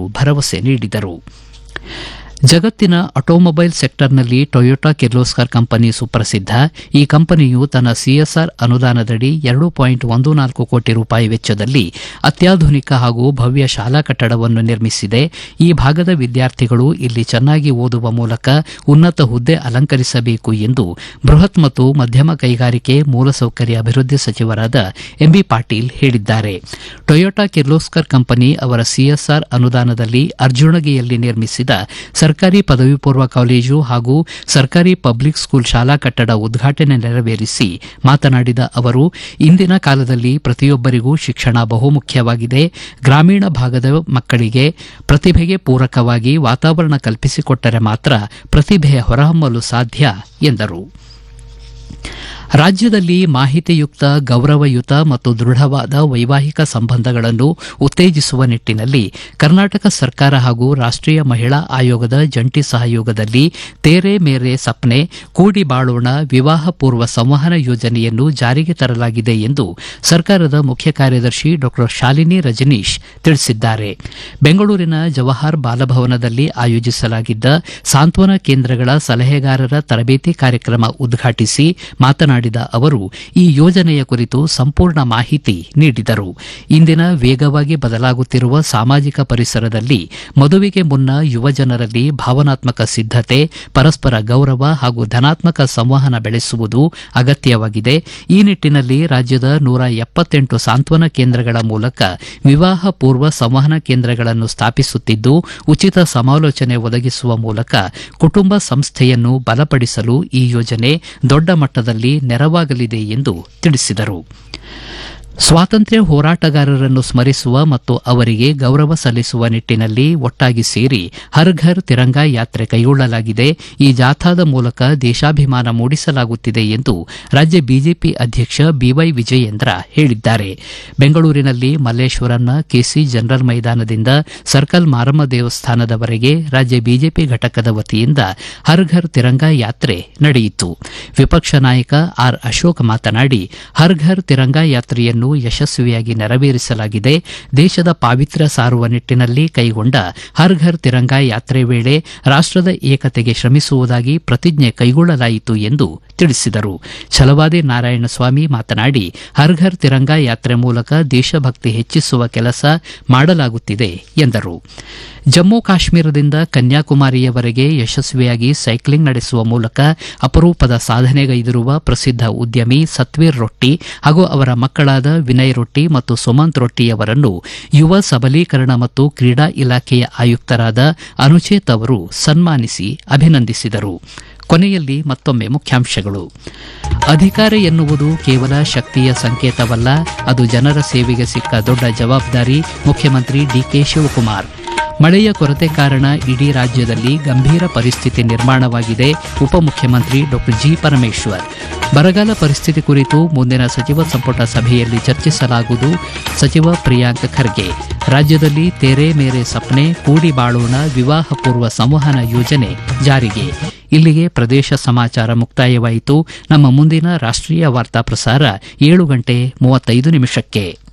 ಭರವಸೆ ನೀಡಿದರು ಜಗತ್ತಿನ ಆಟೋಮೊಬೈಲ್ ಸೆಕ್ಟರ್ನಲ್ಲಿ ಟೊಯೋಟಾ ಕಿರ್ಲೋಸ್ಕರ್ ಕಂಪನಿ ಸುಪ್ರಸಿದ್ಧ ಈ ಕಂಪನಿಯು ತನ್ನ ಸಿಎಸ್ಆರ್ ಅನುದಾನದಡಿ ಎರಡು ಪಾಯಿಂಟ್ ಒಂದು ನಾಲ್ಕು ಕೋಟಿ ರೂಪಾಯಿ ವೆಚ್ಚದಲ್ಲಿ ಅತ್ಯಾಧುನಿಕ ಹಾಗೂ ಭವ್ಯ ಶಾಲಾ ಕಟ್ಟಡವನ್ನು ನಿರ್ಮಿಸಿದೆ ಈ ಭಾಗದ ವಿದ್ಯಾರ್ಥಿಗಳು ಇಲ್ಲಿ ಚೆನ್ನಾಗಿ ಓದುವ ಮೂಲಕ ಉನ್ನತ ಹುದ್ದೆ ಅಲಂಕರಿಸಬೇಕು ಎಂದು ಬೃಹತ್ ಮತ್ತು ಮಧ್ಯಮ ಕೈಗಾರಿಕೆ ಮೂಲಸೌಕರ್ಯ ಅಭಿವೃದ್ಧಿ ಸಚಿವರಾದ ಎಂಬಿ ಪಾಟೀಲ್ ಹೇಳಿದ್ದಾರೆ ಟೊಯೋಟಾ ಕಿರ್ಲೋಸ್ಕರ್ ಕಂಪನಿ ಅವರ ಸಿಎಸ್ಆರ್ ಅನುದಾನದಲ್ಲಿ ಅರ್ಜುಣಗಿಯಲ್ಲಿ ನಿರ್ಮಿಸಿದ ಸರ್ಕಾರಿ ಪದವಿ ಪೂರ್ವ ಕಾಲೇಜು ಹಾಗೂ ಸರ್ಕಾರಿ ಪಬ್ಲಿಕ್ ಸ್ಕೂಲ್ ಶಾಲಾ ಕಟ್ಟಡ ಉದ್ಘಾಟನೆ ನೆರವೇರಿಸಿ ಮಾತನಾಡಿದ ಅವರು ಇಂದಿನ ಕಾಲದಲ್ಲಿ ಪ್ರತಿಯೊಬ್ಬರಿಗೂ ಶಿಕ್ಷಣ ಬಹುಮುಖ್ಯವಾಗಿದೆ ಗ್ರಾಮೀಣ ಭಾಗದ ಮಕ್ಕಳಿಗೆ ಪ್ರತಿಭೆಗೆ ಪೂರಕವಾಗಿ ವಾತಾವರಣ ಕಲ್ಪಿಸಿಕೊಟ್ಟರೆ ಮಾತ್ರ ಪ್ರತಿಭೆ ಹೊರಹೊಮ್ಮಲು ಸಾಧ್ಯ ಎಂದರು ರಾಜ್ಯದಲ್ಲಿ ಮಾಹಿತಿಯುಕ್ತ ಗೌರವಯುತ ಮತ್ತು ದೃಢವಾದ ವೈವಾಹಿಕ ಸಂಬಂಧಗಳನ್ನು ಉತ್ತೇಜಿಸುವ ನಿಟ್ಟಿನಲ್ಲಿ ಕರ್ನಾಟಕ ಸರ್ಕಾರ ಹಾಗೂ ರಾಷ್ಟೀಯ ಮಹಿಳಾ ಆಯೋಗದ ಜಂಟಿ ಸಹಯೋಗದಲ್ಲಿ ತೇರೆ ಮೇರೆ ಸಪ್ನೆ ಕೂಡಿ ಬಾಳೋಣ ವಿವಾಹ ಪೂರ್ವ ಸಂವಹನ ಯೋಜನೆಯನ್ನು ಜಾರಿಗೆ ತರಲಾಗಿದೆ ಎಂದು ಸರ್ಕಾರದ ಮುಖ್ಯ ಕಾರ್ಯದರ್ಶಿ ಡಾ ಶಾಲಿನಿ ರಜನೀಶ್ ತಿಳಿಸಿದ್ದಾರೆ ಬೆಂಗಳೂರಿನ ಜವಾಹರ್ ಬಾಲಭವನದಲ್ಲಿ ಆಯೋಜಿಸಲಾಗಿದ್ದ ಸಾಂತ್ವನ ಕೇಂದ್ರಗಳ ಸಲಹೆಗಾರರ ತರಬೇತಿ ಕಾರ್ಯಕ್ರಮ ಉದ್ಘಾಟಿಸಿ ಮಾತನಾಡಿದ ಅವರು ಈ ಯೋಜನೆಯ ಕುರಿತು ಸಂಪೂರ್ಣ ಮಾಹಿತಿ ನೀಡಿದರು ಇಂದಿನ ವೇಗವಾಗಿ ಬದಲಾಗುತ್ತಿರುವ ಸಾಮಾಜಿಕ ಪರಿಸರದಲ್ಲಿ ಮದುವೆಗೆ ಮುನ್ನ ಯುವಜನರಲ್ಲಿ ಭಾವನಾತ್ಮಕ ಸಿದ್ದತೆ ಪರಸ್ಪರ ಗೌರವ ಹಾಗೂ ಧನಾತ್ಮಕ ಸಂವಹನ ಬೆಳೆಸುವುದು ಅಗತ್ಯವಾಗಿದೆ ಈ ನಿಟ್ಟಿನಲ್ಲಿ ರಾಜ್ಯದ ನೂರ ಎಪ್ಪತ್ತೆಂಟು ಸಾಂತ್ವನ ಕೇಂದ್ರಗಳ ಮೂಲಕ ವಿವಾಹ ಪೂರ್ವ ಸಂವಹನ ಕೇಂದ್ರಗಳನ್ನು ಸ್ಥಾಪಿಸುತ್ತಿದ್ದು ಉಚಿತ ಸಮಾಲೋಚನೆ ಒದಗಿಸುವ ಮೂಲಕ ಕುಟುಂಬ ಸಂಸ್ಥೆಯನ್ನು ಬಲಪಡಿಸಲು ಈ ಯೋಜನೆ ದೊಡ್ಡ ಮಟ್ಟದಲ್ಲಿ ನೆರವಾಗಲಿದೆ ಎಂದು ತಿಳಿಸಿದರು ಸ್ವಾತಂತ್ರ್ಯ ಹೋರಾಟಗಾರರನ್ನು ಸ್ಮರಿಸುವ ಮತ್ತು ಅವರಿಗೆ ಗೌರವ ಸಲ್ಲಿಸುವ ನಿಟ್ಟಿನಲ್ಲಿ ಒಟ್ಟಾಗಿ ಸೇರಿ ಹರ್ ಘರ್ ತಿರಂಗಾ ಯಾತ್ರೆ ಕೈಗೊಳ್ಳಲಾಗಿದೆ ಈ ಜಾಥಾದ ಮೂಲಕ ದೇಶಾಭಿಮಾನ ಮೂಡಿಸಲಾಗುತ್ತಿದೆ ಎಂದು ರಾಜ್ಯ ಬಿಜೆಪಿ ಅಧ್ಯಕ್ಷ ಬಿವೈ ವಿಜಯೇಂದ್ರ ಹೇಳಿದ್ದಾರೆ ಬೆಂಗಳೂರಿನಲ್ಲಿ ಮಲ್ಲೇಶ್ವರಂನ ಕೆಸಿ ಜನರಲ್ ಮೈದಾನದಿಂದ ಸರ್ಕಲ್ ಮಾರಮ್ಮ ದೇವಸ್ಥಾನದವರೆಗೆ ರಾಜ್ಯ ಬಿಜೆಪಿ ಘಟಕದ ವತಿಯಿಂದ ಹರ್ ಘರ್ ತಿರಂಗಾ ಯಾತ್ರೆ ನಡೆಯಿತು ವಿಪಕ್ಷ ನಾಯಕ ಆರ್ ಅಶೋಕ್ ಮಾತನಾಡಿ ಹರ್ ಘರ್ ತಿರಂಗಾ ಯಾತ್ರೆಯನ್ನು ಯಶಸ್ವಿಯಾಗಿ ನೆರವೇರಿಸಲಾಗಿದೆ ದೇಶದ ಪಾವಿತ್ರ್ಯ ಸಾರುವ ನಿಟ್ಟಿನಲ್ಲಿ ಕೈಗೊಂಡ ಹರ್ ಘರ್ ತಿರಂಗಾ ಯಾತ್ರೆ ವೇಳೆ ರಾಷ್ಟದ ಏಕತೆಗೆ ಶ್ರಮಿಸುವುದಾಗಿ ಪ್ರತಿಜ್ಞೆ ಕೈಗೊಳ್ಳಲಾಯಿತು ಎಂದು ತಿಳಿಸಿದರು ಛಲವಾದಿ ನಾರಾಯಣಸ್ವಾಮಿ ಮಾತನಾಡಿ ಹರ್ ಘರ್ ತಿರಂಗಾ ಯಾತ್ರೆ ಮೂಲಕ ದೇಶಭಕ್ತಿ ಹೆಚ್ಚಿಸುವ ಕೆಲಸ ಮಾಡಲಾಗುತ್ತಿದೆ ಎಂದರು ಜಮ್ಮು ಕಾಶ್ಮೀರದಿಂದ ಕನ್ಯಾಕುಮಾರಿಯವರೆಗೆ ಯಶಸ್ವಿಯಾಗಿ ಸೈಕ್ಲಿಂಗ್ ನಡೆಸುವ ಮೂಲಕ ಅಪರೂಪದ ಸಾಧನೆಗೈದಿರುವ ಪ್ರಸಿದ್ಧ ಉದ್ಯಮಿ ಸತ್ವೀರ್ ರೊಟ್ಟಿ ಹಾಗೂ ಅವರ ಮಕ್ಕಳಾದ ವಿನಯ್ ರೊಟ್ಟಿ ಮತ್ತು ಸುಮಂತ್ ರೊಟ್ಟಿಯವರನ್ನು ಯುವ ಸಬಲೀಕರಣ ಮತ್ತು ಕ್ರೀಡಾ ಇಲಾಖೆಯ ಆಯುಕ್ತರಾದ ಅನುಚೇತ್ ಅವರು ಸನ್ಮಾನಿಸಿ ಅಭಿನಂದಿಸಿದರು ಕೊನೆಯಲ್ಲಿ ಮತ್ತೊಮ್ಮೆ ಮುಖ್ಯಾಂಶಗಳು ಅಧಿಕಾರ ಎನ್ನುವುದು ಕೇವಲ ಶಕ್ತಿಯ ಸಂಕೇತವಲ್ಲ ಅದು ಜನರ ಸೇವೆಗೆ ಸಿಕ್ಕ ದೊಡ್ಡ ಜವಾಬ್ದಾರಿ ಮುಖ್ಯಮಂತ್ರಿ ಡಿಕೆ ಶಿವಕುಮಾರ್ ಮಳೆಯ ಕೊರತೆ ಕಾರಣ ಇಡೀ ರಾಜ್ಯದಲ್ಲಿ ಗಂಭೀರ ಪರಿಸ್ಥಿತಿ ನಿರ್ಮಾಣವಾಗಿದೆ ಉಪಮುಖ್ಯಮಂತ್ರಿ ಡಾ ಜಿ ಪರಮೇಶ್ವರ್ ಬರಗಾಲ ಪರಿಸ್ಥಿತಿ ಕುರಿತು ಮುಂದಿನ ಸಚಿವ ಸಂಪುಟ ಸಭೆಯಲ್ಲಿ ಚರ್ಚಿಸಲಾಗುವುದು ಸಚಿವ ಪ್ರಿಯಾಂಕ್ ಖರ್ಗೆ ರಾಜ್ಯದಲ್ಲಿ ತೆರೆ ಮೇರೆ ಸಪ್ನೆ ಕೂಡಿ ಬಾಳೋಣ ವಿವಾಹ ಪೂರ್ವ ಸಂವಹನ ಯೋಜನೆ ಜಾರಿಗೆ ಇಲ್ಲಿಗೆ ಪ್ರದೇಶ ಸಮಾಚಾರ ಮುಕ್ತಾಯವಾಯಿತು ನಮ್ಮ ಮುಂದಿನ ರಾಷ್ಟೀಯ ವಾರ್ತಾ ಪ್ರಸಾರ ಏಳು ಗಂಟೆ ಮೂವತ್ತೈದು ನಿಮಿಷಕ್ಕೆ